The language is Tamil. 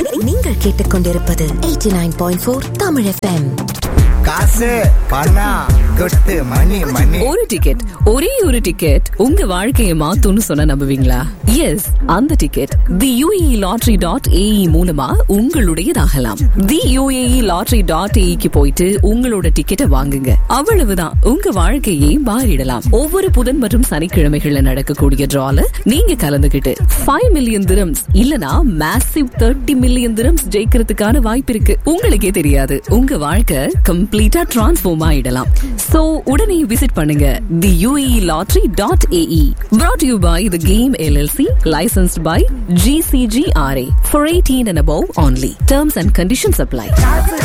நீங்கள் கேட்டுக்கொண்டிருப்பது 89.4 தமிழ் எஃப்எம் காசு பணம் கொட்டு மணி மணி ஒரு டிக்கெட் ஒரே ஒரு டிக்கெட் உங்க வாழ்க்கையை மாத்தும்னு சொன்னா நம்புவீங்களா எஸ் அந்த ticket the UAE lottery dot AE மூலமா உங்களுடையதாகலாம் தி யூஏஇ லாட்ரி டாட் ஏஇக்கு போயிட்டு உங்களோட டிக்கெட்டை வாங்குங்க அவ்வளவுதான் உங்க வாழ்க்கையை மாறிடலாம் ஒவ்வொரு புதன் மற்றும் சனிக்கிழமைகள்ல நடக்கக்கூடிய டிரால நீங்க கலந்துகிட்டு ஃபைவ் மில்லியன் திரம்ஸ் இல்லனா மேசிவ் தேர்ட்டி மில்லியன் திரம்ஸ் ஜெயிக்கிறதுக்கான வாய்ப்பு இருக்கு உங்களுக்கே தெரியாது உங்க வாழ்க்கை கம்ப்ளீட்டா டிரான்ஸ்ஃபார்ம் ஆயிடலாம் சோ உடனே விசிட் பண்ணுங்க the UAE lottery dot AE brought you by the game LLC licensed by GCGRA for eighteen and above only terms and conditions apply